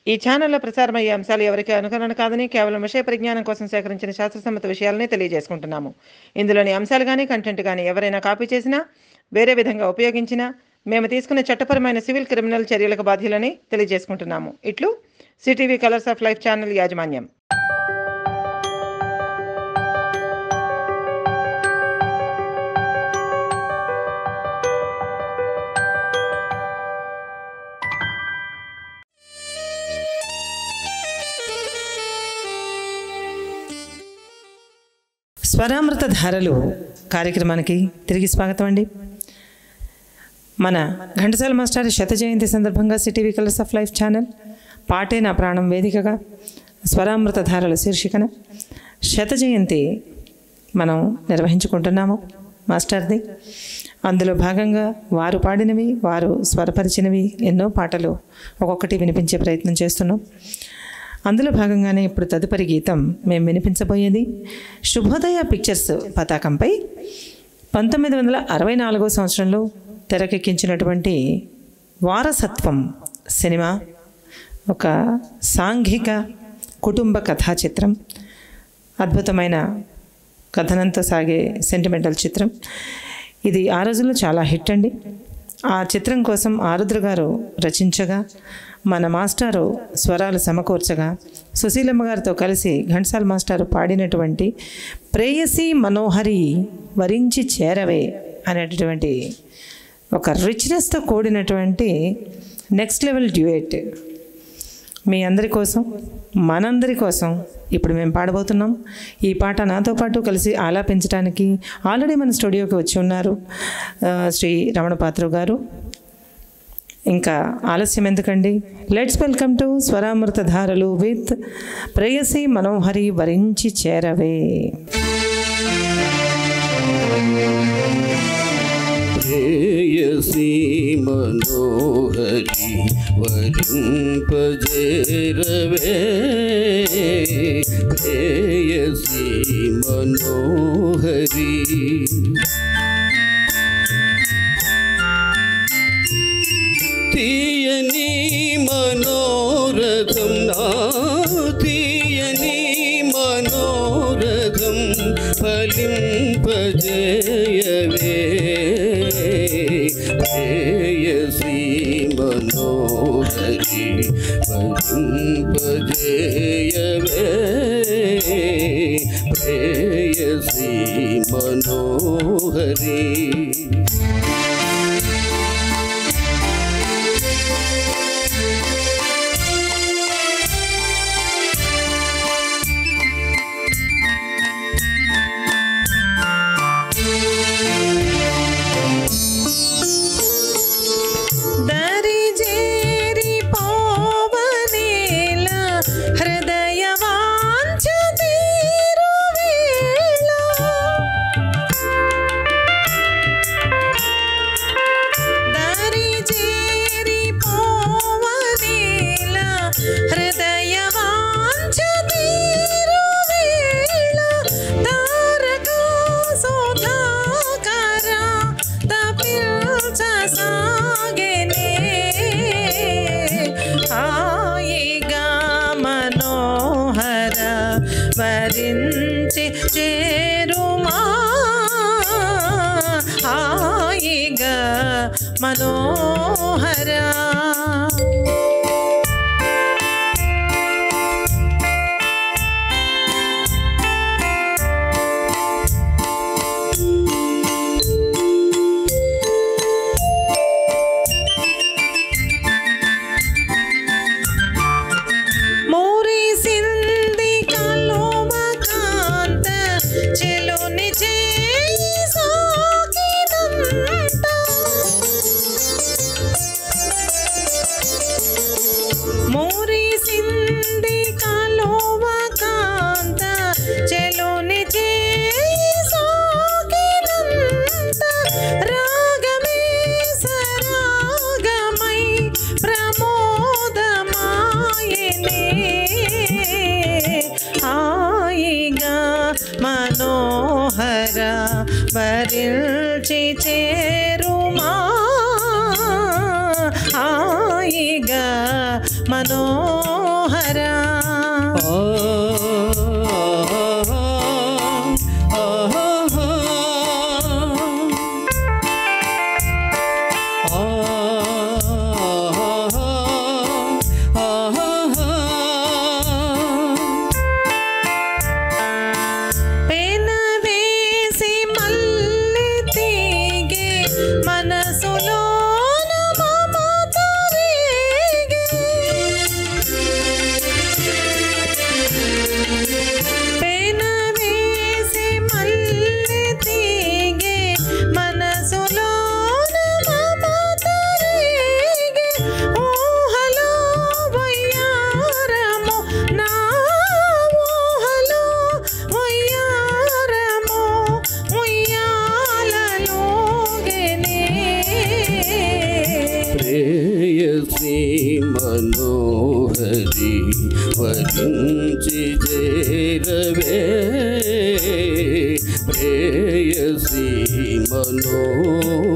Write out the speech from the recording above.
ఈ ఛానల్లో ప్రసారమయ్యే అంశాలు ఎవరికి అనుకరణ కాదని కేవలం విషయ పరిజ్ఞానం కోసం సేకరించిన శాస్త్రసమ్మత విషయాలనే తెలియజేసుకుంటున్నాము ఇందులోని అంశాలు కానీ కంటెంట్ కానీ ఎవరైనా కాపీ చేసినా వేరే విధంగా ఉపయోగించినా మేము తీసుకున్న చట్టపరమైన సివిల్ క్రిమినల్ చర్యలకు బాధ్యులని తెలియజేసుకుంటున్నాము ఇట్లు CTV colours of life channel యాజమాన్యం స్వరామృత ధారలు కార్యక్రమానికి తిరిగి స్వాగతం అండి మన ఘంటసాల మాస్టర్ శత జయంతి సందర్భంగా CTV colours of life channel పాటే నా ప్రాణం వేదికగా స్వరామృత ధారల శీర్షికన శత జయంతి మనం నిర్వహించుకుంటున్నాము మాస్టర్ది అందులో భాగంగా వారు పాడినవి వారు స్వరపరిచినవి ఎన్నో పాటలు ఒక్కొక్కటి వినిపించే ప్రయత్నం చేస్తున్నాం అందులో భాగంగానే ఇప్పుడు తదుపరి గీతం మేము వినిపించబోయేది శుభోదయ పిక్చర్స్ పతాకంపై పంతొమ్మిది వందల అరవై నాలుగో సంవత్సరంలో తెరకెక్కించినటువంటి వారసత్వం సినిమా ఒక సాంఘిక కుటుంబ కథా చిత్రం అద్భుతమైన కథనంతో సాగే సెంటిమెంటల్ చిత్రం ఇది ఆ రోజుల్లో చాలా హిట్ అండి ఆ చిత్రం కోసం ఆరుద్ర గారు రచించగా మన మాస్టారు స్వరాలు సమకూర్చగా సుశీలమ్మ గారితో కలిసి ఘంటసాల మాస్టారు పాడినటువంటి ప్రేయసి మనోహరి వరించి చేరవే అనేటటువంటి ఒక రిచ్నెస్తో కూడినటువంటి నెక్స్ట్ లెవెల్ డ్యూయేట్ మీ అందరి కోసం మనందరి కోసం ఇప్పుడు మేము పాడబోతున్నాం ఈ పాట నాతో పాటు కలిసి ఆలాపించడానికి ఆల్రెడీ మన స్టూడియోకి వచ్చి ఉన్నారు ఆ, శ్రీ రమణ పాత్ర గారు ఇంకా ఆలస్యం ఎందుకండి లెట్స్ వెల్కమ్ టు స్వరామృత ధారలు విత్ ప్రేయసి మనోహరి వరించి చేరవే ప్రేయసీ మనోహరి వరింపజేరవే ప్రేయసీ మనోహరి తీయని మనోరథం నా తీయని మనోరథం ఫలింపజేయవే ప్రేయసీ మనోహరి ఫలింపజేయవే ప్రేయసీ మనోహరి దరి చేరి పోవనేల హృదయ వాంఛ తీరువేళ దరి చేరి పోవనేల హృదయ వాంఛ తీరువేళ తారక సుధాకర తపిల్చ సాగెనే హాయిగా మనోహర వరించి చేరుమా హాయిగా మనోహరా మోరి సింది కలోమ కాంత చెలుని చేయి సాకినంత మోరి సింది కలోమ కాంత చెలుని చేయి సాకినంత రాగమే సరాగమై ప్రమోదమాయనే హాయిగా మనోహర వరిల్చి చేరుమా హాయిగా మనోహర ప్రియతమరా పెన వేసి మళ్ళీ తీగే మనసులోన మమత రేగే. పెన వేసి మళ్ళీ తీగే మనసులోన మమత రేగే. ఊహలో వయ్యారము నా ఊహలో వయ్యారము ఉయ్యాలలోగెనే. ప్రేయసి మనోహరి వరించి చేరవే ప్రేయసి మనోహరి